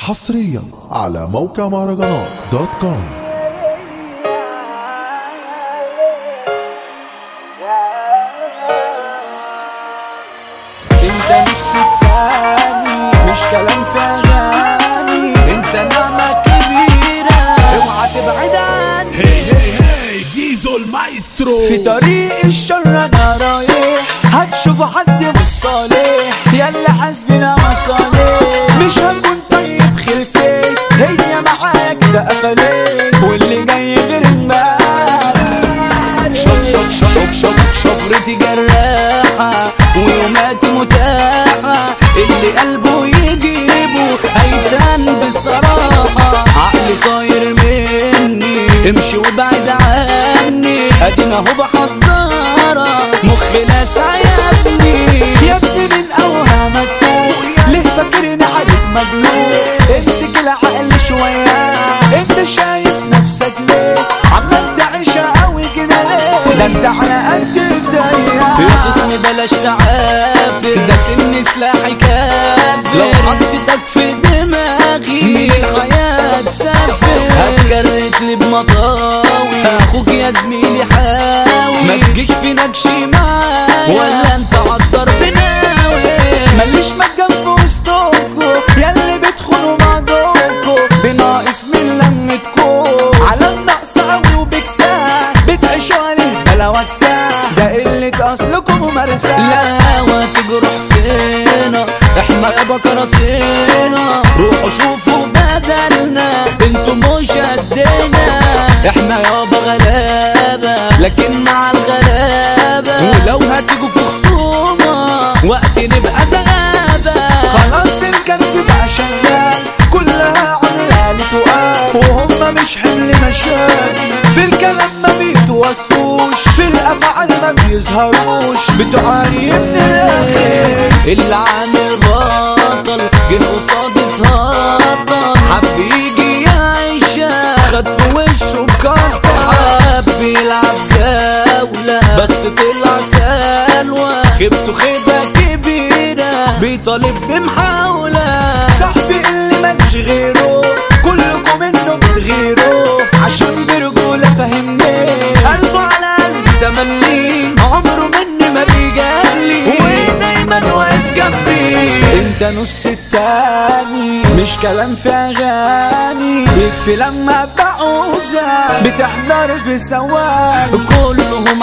حصريا على موقع مهرجانات دوت كوم انت نص التاني مش كلام في اغاني انت نعمة كبيرة اوعى تبعد عني هي هي هي زيزو المايسترو في طريق الشر انا رايح هتشوف حد مش صالح يلا حاسبنا مصالح مش هكون طيب خلصت هي معاك ده قفلت واللي جاي غير امبارح شوف شوف شوف شوف شوف شفرتي جراحة ويوماتي متاحة اللي قلبه يجيبه هيتان بصراحة عقلي طاير مني امشي وابعد عني ادينا اهو بحذرك مخي لاسع يا ابني يا ابني من اوهامك فوق ليه فاكرني عليك مجنون امسك العقل شوية انت شايف نفسك ليه عمال تعيشها قوي كده ليه ده انت على قد الدنيا الخصم بلاش تعافر ده سن سلاحي كافر لو حطيتك في دماغي من الحياة تسافر هتكرت لي بمطاوي اخوك يا زميلي حاوي ما تجيش في نكش معايا ولا انت عالضر بناوي ماليش مجال في وسطكوا ياللي بتخونوا بعضكوا بناقص من لمتكوا على النقص قوي وبكساه بتعيشوا عليه بلا وكساه ده قلة اصلكم ومرساه لا وتجرح سينا احنا يابا كراسينا روحوا شوفوا بدلنا انتوا مش قدنا احنا يابا غلابة لكن مع الغلابة ولو هتيجوا في خصومة وقت نبقى زغابة خلاص الكرف بقى شغال كلها عمالة تقال وهم مش حمل مشاكل في الكلام ما بيتوسوش في الافعال ما بيظهروش بتعاني من الاخر اللي عامل بطل جه قصاد اتهطل حب يجي يعيشها خد في وشه بكارته حب يلعب جولة بس طلع سلوى خيبته خيبة كبيرة بيطالب بمحاولة صاحبي اللي مالش غيره كلكم منه بتغيروا عشان برجولة فهمني قلبه على قلبي تملي عمره مني ما بيجلي ودايما واقف جنبي انت نص التاني مش كلام في اغاني يكفي لما بعوزة بتحضر في سواق كلهم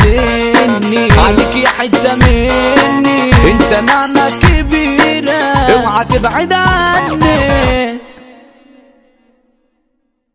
حاسديني عليك يا حتة مني انت نعمة كبيرة اوعى تبعد عني